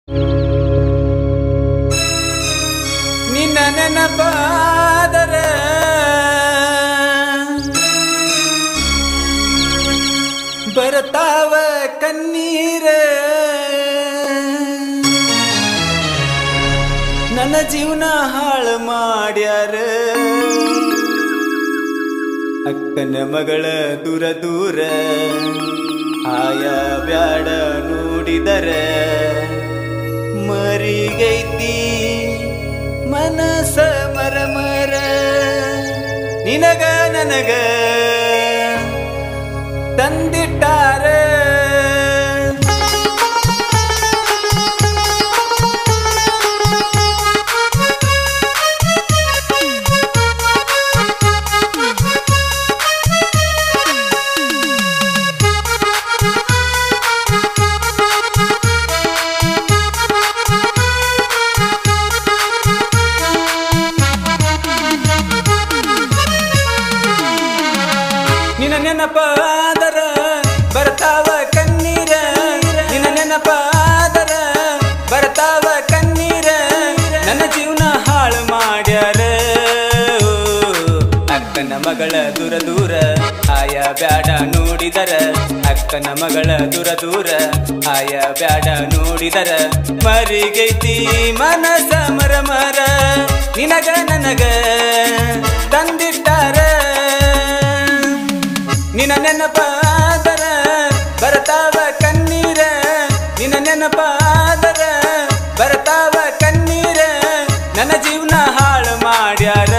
ನಿನ್ನ ನೆನಪಾದರ ಬರ್ತಾವ ಕಣ್ಣೀರ ನನ್ನ ಜೀವನ ಹಾಳು ಮಾಡ್ಯಾರ ಅಕ್ಕನ ಮಗಳ ದೂರ ದೂರ ಆಯಾ ಬ್ಯಾಡ ನೋಡಿದರ ಮರಿಗೈತಿ ಮನಸ ಮರ ಮರ ನಿನಗ ನನಗ ತಂದಿಟ್ಟಾರ ನಿನ್ನ ನೆನಪಾದರ ಬರ್ತಾವ ಕಣ್ಣೀರ ನಿನ್ನ ನೆನಪಾದರ ಬರ್ತಾವ ಕಣ್ಣೀರ ನನ್ನ ಜೀವನ ಹಾಳು ಮಾಡ್ಯಾರ ಓ, ಅಕ್ಕನ ಮಗಳ ದೂರ ದೂರ ಆಯಾ ಬ್ಯಾಡ ನೋಡಿದರ ಅಕ್ಕನ ಮಗಳ ದೂರ ದೂರ ಆಯಾ ಬ್ಯಾಡ ನೋಡಿದರ ಮರಿಗೈತಿ ಮನಸ ಮರ ಮರ ನಿನಗ ನನಗ ತಂದಿಟ್ಟಾರ ನಿನ್ನ ನೆನಪಾದರ ಬರ್ತಾವ ಕಣ್ಣೀರ ನಿನ್ನ ನೆನಪಾದರ ಬರ್ತಾವ ಕಣ್ಣೀರ ನನ್ನ ಜೀವನ ಹಾಳು ಮಾಡ್ಯಾರ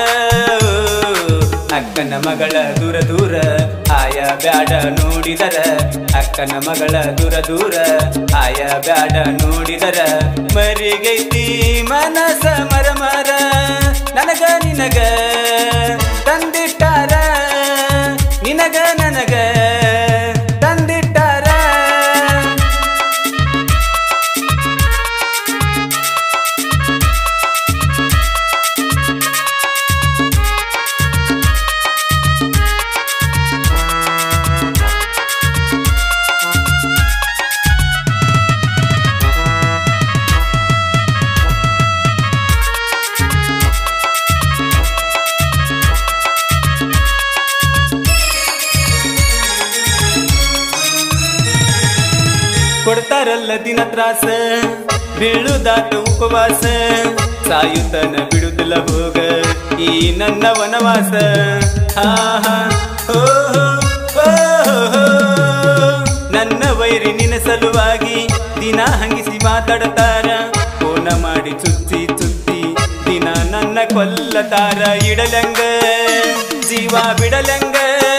ಅಕ್ಕನ ಮಗಳ ದೂರ ದೂರ ಆಯಾ ಬ್ಯಾಡ ನೋಡಿದರ ಅಕ್ಕನ ಮಗಳ ದೂರ ದೂರ ಆಯಾ ಬ್ಯಾಡ ನೋಡಿದರ ಮರಿಗೈತಿ ಮನಸ ಮರ ಮರ ನನಗ ನಿನಗ ತಂದಿಟ್ಟಾರ ನಿನಗ ನನಗ ತಂದಿಟ್ಟಾರ ಕೊಡ್ತಾರಲ್ಲ ದಿನ ತ್ರಾಸ ಬೀಳುದಾಟ ಉಪವಾಸ ಸಾಯುತನ ಬಿಡುದಿಲ್ಲ ಹೋಗ ಈ ನನ್ನ ವನವಾಸ ಆಹಾ, ಓ, ಓ, ಓ. ನನ್ನ ವೈರಿ ನಿನ್ನ ಸಲುವಾಗಿ ದಿನ ಹಂಗಿಸಿ ಮಾತಾಡತಾರ ಫೋನ ಮಾಡಿ ಚುಚ್ಚಿ ಚುಚ್ಚಿ ದಿನ ನನ್ನ ಕೊಲ್ಲತಾರ ಇಡಲಂಗ ಜೀವ ಬಿಡಲಂಗ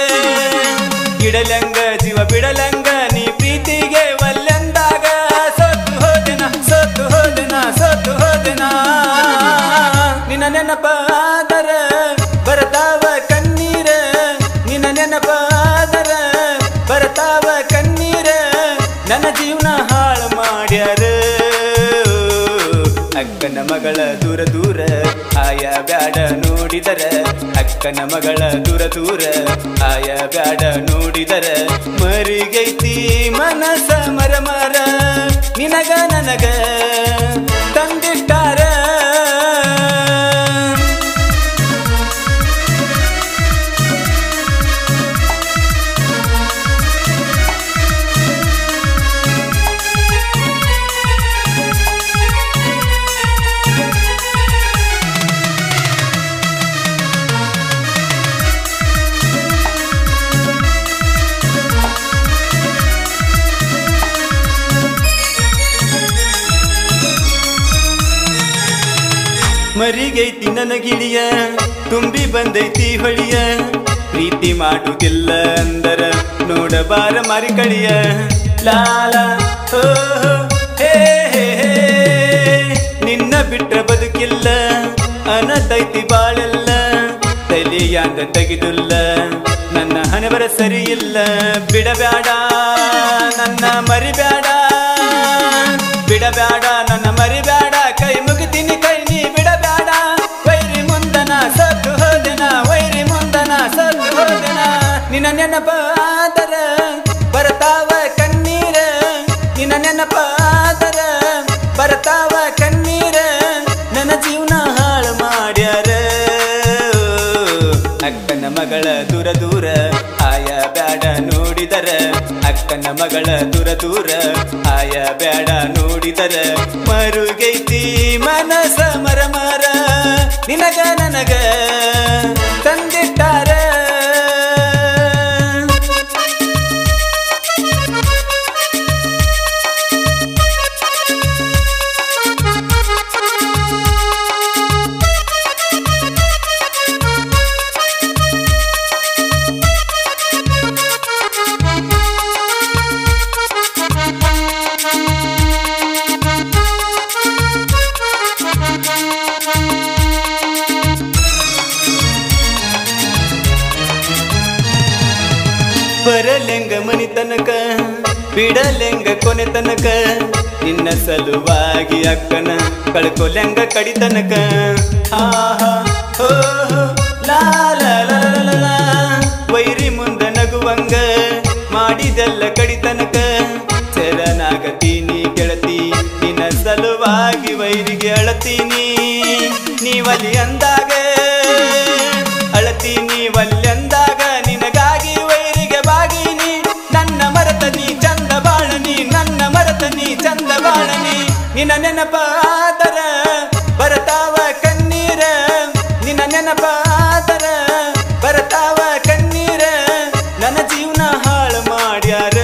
ಇಡಲಂಗ ಜೀವ ಬಿಡಲಂಗ ನೀ ಪ್ರೀತಿಗೆ ಒಲ್ಲೆಂದಾಗ ಸೋತು ಹೋದೆನ ಸೋತು ಹೋದೆನ ಸೋತು ಹೋದೆನ ನಿನ್ನ ನೆನಪಾದರ ಬರ್ತಾವ ಕಣ್ಣೀರ ನಿನ್ನ ನೆನಪಾದರ ಬರ್ತಾವ ಕಣ್ಣೀರ ನನ್ನ ಜೀವನ ಹಾಳು ಮಾಡ್ಯಾರ ಅಕ್ಕನ ಮಗಳ ದೂರ ದೂರ ಆಯಾ ಬ್ಯಾಡ ನೋಡಿದರ ಅಕ್ಕನ ಮಗಳ ದೂರ ದೂರ ಆಯಾ ಬ್ಯಾಡ ನೋಡಿದರ ಮರಿಗೈತಿ ಮನಸ ಮರ ಮರ ನಿನಗ ನನಗ ತಂದಿಟ್ಟಾರ ಮರಿಗೈತಿ ನನಗಿಳಿಯ ತುಂಬಿ ಬಂದೈತಿ ಹೊಳಿಯ ಪ್ರೀತಿ ಮಾಡುವುದಿಲ್ಲ ಅಂದರ ನೋಡಬಾರ ಮಾರಿ ಕಳಿಯ ಲಾಲ ಓ, ಹೇ, ಹೇ, ಹೇ. ನಿನ್ನ ಬಿಟ್ರ ಬದುಕಿಲ್ಲ ಅನತೈತಿ ಬಾಳೆಲ್ಲ ತಲೆಯಾಂದ ತೆಗೆದುಲ್ಲ ನನ್ನ ಹಣೆಬರ ಸರಿ ಇಲ್ಲ ಬಿಡಬ್ಯಾಡ ನನ್ನ ಮರಿಬ್ಯಾಡ ಬಿಡಬ್ಯಾಡ ನನ್ನ ಮರಿಬ್ಯಾಡ ಕೈ ಮುಗಿತೀನಿ ಕೈ ನೀ ಬಿಡಬ್ಯಾಡ ವೈರಿ ಮುಂದನ ಸತ್ತು ಹೋದೆನ ವೈರಿ ಮುಂದನ ಸತ್ತು ಹೋದೆನ ನಿನ್ನ ನೆನಪಾದರ ಬರ್ತಾವ ಕಣ್ಣೀರ ನಿನ್ನ ನೆನಪಾದರ ಮಗಳ ದೂರ ದೂರ ಆಯ ಬ್ಯಾಡ ನೋಡಿದರ ಅಕ್ಕನ ಮಗಳ ದೂರ ದೂರ ಆಯ ಬ್ಯಾಡ ನೋಡಿದರ ಮರುಗೈತಿ ಮನಸ ಮರ ಮರ ನಿನಗ ನನಗ ತಂದಿಟ್ಟಾರ ಬರಲೆಂಗ ಮನಿ ತನಕ ಬಿಡಲೆಂಗ ಕೊನೆ ತನಕ ನಿನ್ನ ಸಲುವಾಗಿ ಅಕ್ಕನ ಕಳ್ಕೊಲೆಂಗ ಕಡಿ ತನಕ ಆಹಾ, ಹೋ, ಹೋ, ಲಾ, ಲಾ, ಲಾ, ಲಾ, ಲಾ, ಲಾ. ವೈರಿ ಮುಂದ ನಗುವಂಗ ಮಾಡಿದೆಲ್ಲ ಕಡಿ ತನಕ ಶರಣಾಗತೀನಿ ಗೆಳತಿ ನಿನ್ನ ಸಲುವಾಗಿ ವೈರಿಗೆ ಅಳತೀನಿ ನೀವಲಿ ಅಂದಾಗ ಅಳತೀನಿ ವಲ್ಯಂದಾಗ ನಿನಗಾಗಿ ವೈರಿಗೆ ಬಾಗಿನಿ ನನ್ನ ಮರತ ನೀ ಚಂದ ಬಾಳನಿ ನನ್ನ ಮರತ ನೀ ಚಂದ ಬಾಳನಿ ನಿನ್ನ ನೆನಪಾದರ ಬರತಾವ ಕಣ್ಣೀರ ನಿನ್ನ ನೆನಪಾದರ ಬರತಾವ ಕಣ್ಣೀರ ನನ್ನ ಜೀವನ ಹಾಳು ಮಾಡ್ಯಾರ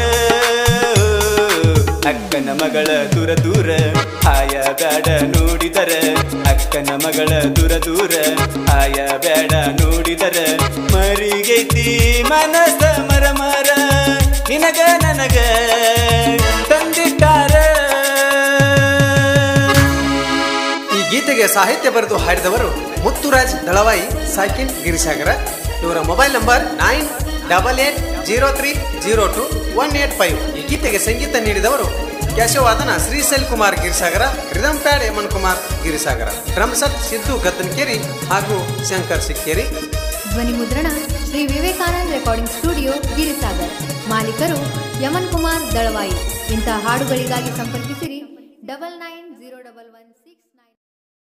ಅಕ್ಕನ ಮಗಳ ದೂರ ದೂರ ಆಯ ಬ್ಯಾಡ ನೋಡಿದರ ಅಕ್ಕನ ಮಗಳ ದೂರ ದೂರ ಆಯ ಬ್ಯಾಡ ನೋಡಿದರ ಮರಿಗೈತಿ ಮನಸ ಮರ ಮರ ನಿನಗ ನನಗ ತಂದಿಟ್ಟಾರ ಈ ಗೀತೆಗೆ ಸಾಹಿತ್ಯ ಬರೆದು ಹಾಡಿದವರು ಮುತ್ತುರಾಜ್ ದಳವಾಯಿ ಸಾಕಿನ್ ಗಿರಿಸಾಗರ ಇವರ mobile number nine double eight zero three zero two one eight five ಈ ಗೀತೆಗೆ ಸಂಗೀತ ನೀಡಿದವರು ಯಶವಾದನ Srishail Kumar Girisagara rhythm pad Yaman Kumar Girisagara drum set Siddu Gaddankeri ಹಾಗೂ ಶಂಕರ್ ಸಿಕ್ಕೇರಿ ಧ್ವನಿ ಮುದ್ರಣ ಶ್ರೀ ವಿವೇಕಾನಂದ್ ರೆಕಾರ್ಡಿಂಗ್ ಸ್ಟುಡಿಯೋ ಗಿರಿಸಾಗರ್ ಮಾಲೀಕರು ಯಮನ್ ಕುಮಾರ್ ದಳವಾಯಿ ಇಂತಹ ಹಾಡುಗಳಿಗಾಗಿ ಸಂಪರ್ಕಿಸಿರಿ double nine zero double one